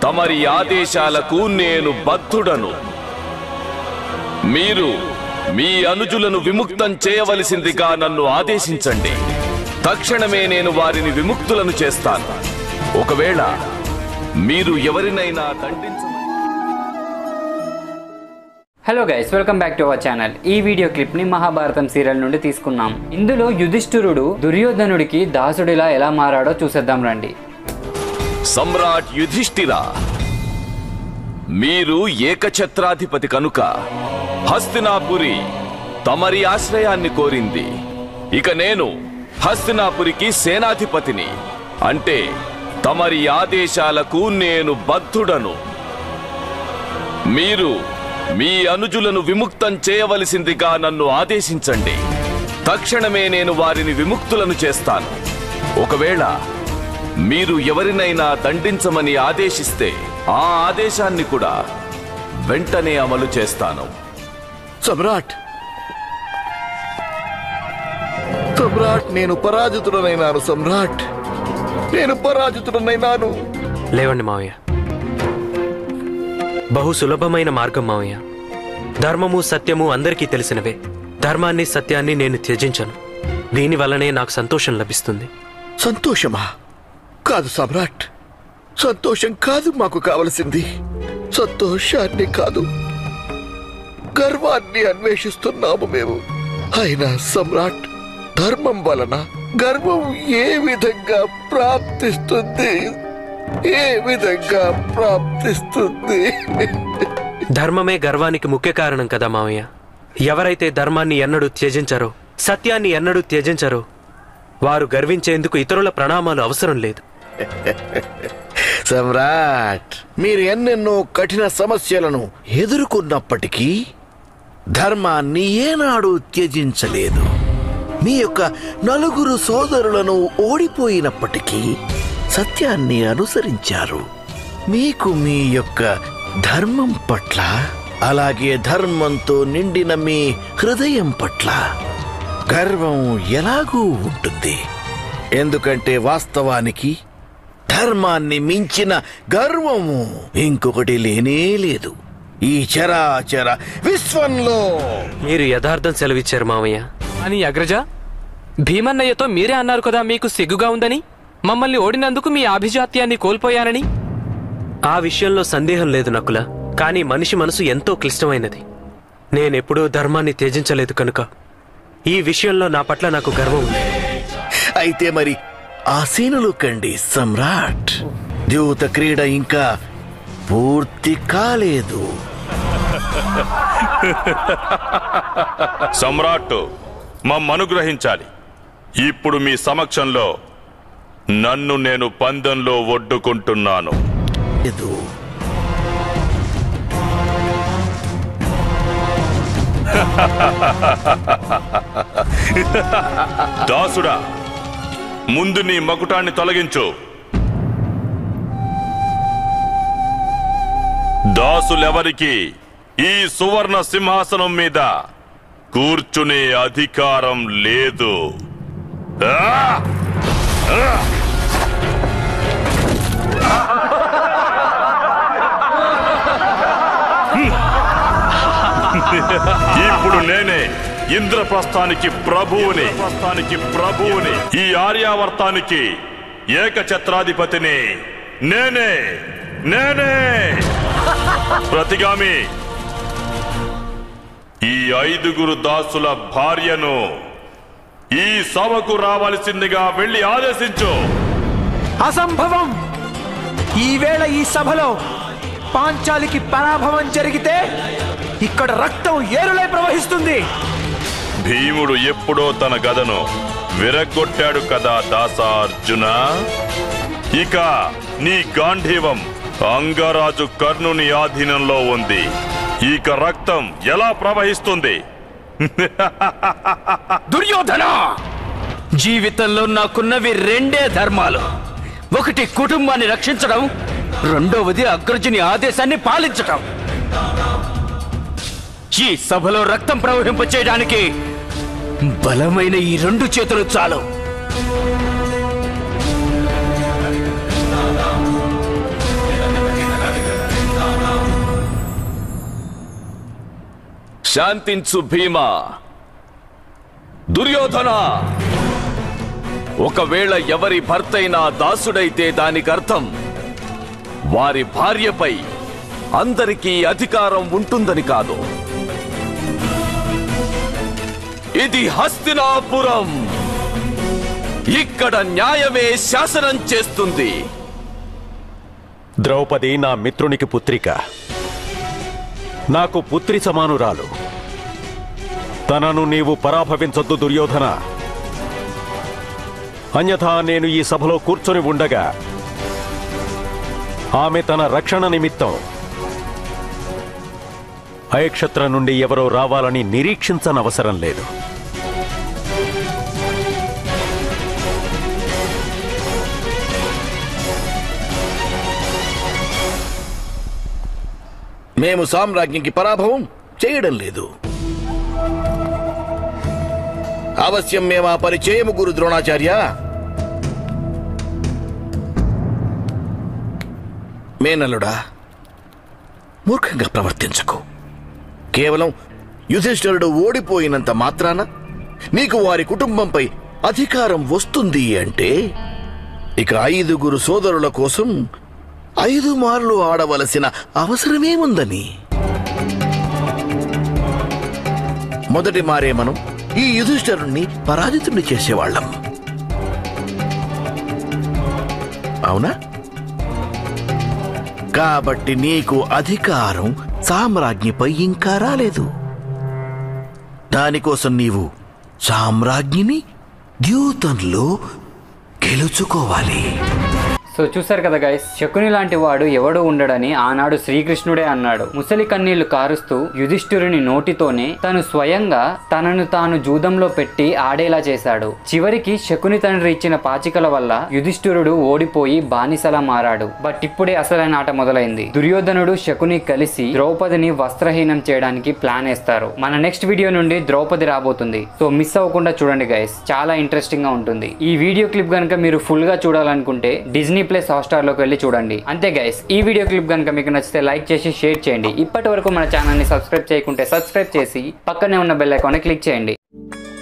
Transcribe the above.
తమరి ఆదేశాలకు నేను బద్ధుడను మీరు మీ అనుజులను విముక్తం చేయవలసిందిగా నన్ను ఆదేశించండి తక్షణమే నేను వారిని విముక్తులను చేస్తాను ఒకవేళ మీరు ఎవరినైనా దండించమని hello guys welcome back to our channel ఈ వీడియో క్లిప్ ని మహాభారతం సీరియల్ నుండి తీసుకున్నాం ఇందులో యుధిష్ఠిరుడు దుర్యోధనుడికి దాసుడిలా ఎలా మారాడో చూసేద్దాం రండి సమ్రాట్ యుధిష్ఠిర మీరు ఏకఛత్రాధిపతి కనుక హస్తినాపురి తమరి ఆశ్రయాన్ని కోరింది ఇక నేను హస్తినాపురికి సేనాధిపతిని అంటే తమరి ఆదేశాలకు నేను బద్ధుడను మీరు మీ అనుజులను విముక్తం చేయవలసిందిగా నన్ను ఆదేశించండి తక్షణమే నేను వారిని విముక్తులను చేస్తాను ఒకవేళ మీరు ఎవరినైనా దండించమని ఆదేశిస్తే ఆ ఆదేశాన్ని కూడా వెంటనే అమలు చేస్తాను సమ్రాట్ సమ్రాట్ నేను పరాజితుడనైనాను సమ్రాట్ నేను పరాజితుడనైనాను లేవండి మావయ్య బహు సులభమైన మార్గం మావయ్య ధర్మము సత్యము అందరికీ తెలిసినవే ధర్మాన్ని సత్యాన్ని నేను త్యజించను దీని వల్లనే నాకు సంతోషం లభిస్తుంది సంతోషమా కాదు సమ్రాట్ సంతోషం కాదు మాకు కావలసింది సంతోషాన్ని కాదు గర్వాన్ని అన్వేషిస్తున్నాము మేము అయినా సమ్రాట్ ధర్మం వలన గర్వం ఏ విధంగా ప్రాప్తిస్తుంది ఏ విధంగా ప్రాప్తిస్తుంది ధర్మమే గర్వానికి ముఖ్య కారణం కదా మావయ్య ఎవరైతే ధర్మాన్ని ఎన్నడూ త్యజించరో సత్యాన్ని ఎన్నడూ త్యజించరో వారు గర్వించేందుకు ఇతరుల ప్రణామాలు అవసరం లేదు సమ్రాట్ మీరు ఎన్నెన్నో కఠిన సమస్యలను ఎదుర్కొన్నప్పటికీ ధర్మాన్ని ఏనాడు త్యజించలేదు మీ యొక్క నలుగురు సోదరులను ఓడిపోయినప్పటికీ సత్యాన్ని అనుసరించారు మీకు మీ యొక్క ధర్మం పట్ల అలాగే ధర్మంతో నిండిన మీ హృదయం పట్ల గర్వం ఎలాగూ ఉంటుంది ఎందుకంటే వాస్తవానికి ధర్మాన్ని మించిన గర్వము ఇంకొకటి లేనే లేదు ఈ చరాచర విశ్వంలో మీరు యథార్థం సెలవిచ్చారు మావయ్య అని అగ్రజ భీమన్నయ్యతో మీరే అన్నారు కదా మీకు సిగ్గుగా ఉందని మమ్మల్ని ఓడినందుకు మీ ఆభిజాత్యాన్ని కోల్పోయానని ఆ విషయంలో సందేహం లేదు నకుల కానీ మనిషి మనసు ఎంతో క్లిష్టమైనది నేనెప్పుడూ ధర్మాన్ని త్యజించలేదు కనుక ఈ విషయంలో నా పట్ల నాకు గర్వం ఉంది అయితే మరి ఆసీనులు కండి సమ్రాట్ ద్యూత క్రీడ ఇంకా పూర్తి కాలేదు సమ్రాట్ మమ్మనుగ్రహించాలి ఇప్పుడు మీ సమక్షంలో నన్ను నేను పందెంలో ఒడ్డుకుంటున్నాను లేదు దాసుడా ముందు నీ మకుటాన్ని తొలగించు దాసులెవరికి ఈ సువర్ణ సింహాసనం మీద కూర్చునే అధికారం లేదు ఆ! ఇప్పుడు నేనే ఇంద్రప్రస్థానికి ప్రభువుని ప్రస్థానికి ప్రభువుని ఈ ఆర్యావర్తానికి ఏకఛత్రాధిపతిని నేనే నేనే ప్రతిగామి ఈ ఐదుగురు దాసుల భార్యను ఈ సభకు రావలసిందిగా వెళ్ళి ఆదేశించు అసంభవం ఈవేళ ఈ సభలో పాంచాలికి పరాభవం జరిగితే ఇక్కడ రక్తం ఏరులై ప్రవహిస్తుంది భీముడు ఎప్పుడో తన గదను విరగొట్టాడు కదా దాసార్జున ఇక నీ గాంధీవం అంగరాజు కర్ణుని ఆధీనంలో ఉంది ఇక రక్తం ఎలా ప్రవహిస్తుంది దుర్యోధన జీవితంలో నాకున్నవి రెండే ధర్మాలు ఒకటి కుటుంబాన్ని రక్షించడం రెండవది అగ్రజుని ఆదేశాన్ని పాలించటం ఈ సభలో రక్తం ప్రవహింప చేయడానికి బలమైన ఈ రెండు చేతులు చాలు శాంతించు భీమా దుర్యోధన ఒకవేళ ఎవరి భర్తైనా దాసుడైతే దానికి అర్థం వారి భార్యపై అందరికీ అధికారం ఉంటుందని కాదు ఇది హస్తినాపురం ఇక్కడ న్యాయమే శాసనం చేస్తుంది ద్రౌపది నా మిత్రునికి పుత్రిక నాకు పుత్రి సమానురాలు తనను నీవు పరాభవించొద్దు దుర్యోధన అన్యథా నేను ఈ సభలో కూర్చొని ఉండగా ఆమె తన రక్షణ నిమిత్తం అయక్షత్ర నుండి ఎవరో రావాలని నిరీక్షించనవసరం లేదు మేము సామ్రాజ్ఞికి పరాభవం చేయడం లేదు అవశ్యం మేము ఆ పని చేయము గురు ద్రోణాచార్య మేనల్లుడా మూర్ఖంగా ప్రవర్తించకు కేవలం యుధిష్ఠిరుడు ఓడిపోయినంత మాత్రాన నీకు వారి కుటుంబంపై అధికారం వస్తుంది అంటే ఇక ఐదుగురు సోదరుల కోసం ఐదు మార్లు ఆడవలసిన అవసరమేముందని మొదటి మారే మనం ఈ యుధిష్ఠరుణ్ణి పరాజితుణ్ణి చేసేవాళ్ళం అవునా కాబట్టి నీకు అధికారం సామ్రాజ్ఞిపై ఇంకా రాలేదు దానికోసం నీవు సామ్రాజ్ఞిని ద్యూతంలో గెలుచుకోవాలి సో చూసారు కదా గైస్ శకుని లాంటి వాడు ఎవడు ఉండడని ఆనాడు శ్రీకృష్ణుడే అన్నాడు ముసలి కన్నీళ్లు కారుస్తూ యుధిష్ఠిరుని నోటితోనే తను స్వయంగా తనను తాను జూదంలో పెట్టి ఆడేలా చేశాడు చివరికి శకుని తండ్రి ఇచ్చిన పాచికల వల్ల యుధిష్ఠిరుడు ఓడిపోయి బానిసలా మారాడు బట్ ఇప్పుడే అసలైన ఆట మొదలైంది దుర్యోధనుడు శకుని కలిసి ద్రౌపదిని వస్త్రహీనం చేయడానికి ప్లాన్ వేస్తారు మన నెక్స్ట్ వీడియో నుండి ద్రౌపది రాబోతుంది సో మిస్ అవ్వకుండా చూడండి గైస్ చాలా ఇంట్రెస్టింగ్ గా ఉంటుంది ఈ వీడియో క్లిప్ కనుక మీరు ఫుల్ గా చూడాలనుకుంటే డిజ్నీ ప్లస్ హాట్స్టార్ లోకి వెళ్ళి చూడండి అంతే గైస్ ఈ వీడియో క్లిప్ కనుక మీకు నచ్చితే లైక్ చేసి షేర్ చేయండి ఇప్పటి వరకు మన ఛానల్ ని సబ్స్క్రైబ్ చేయకుంటే సబ్స్క్రైబ్ చేసి పక్కనే ఉన్న బెల్ ఐకాన్ క్లిక్ చేయండి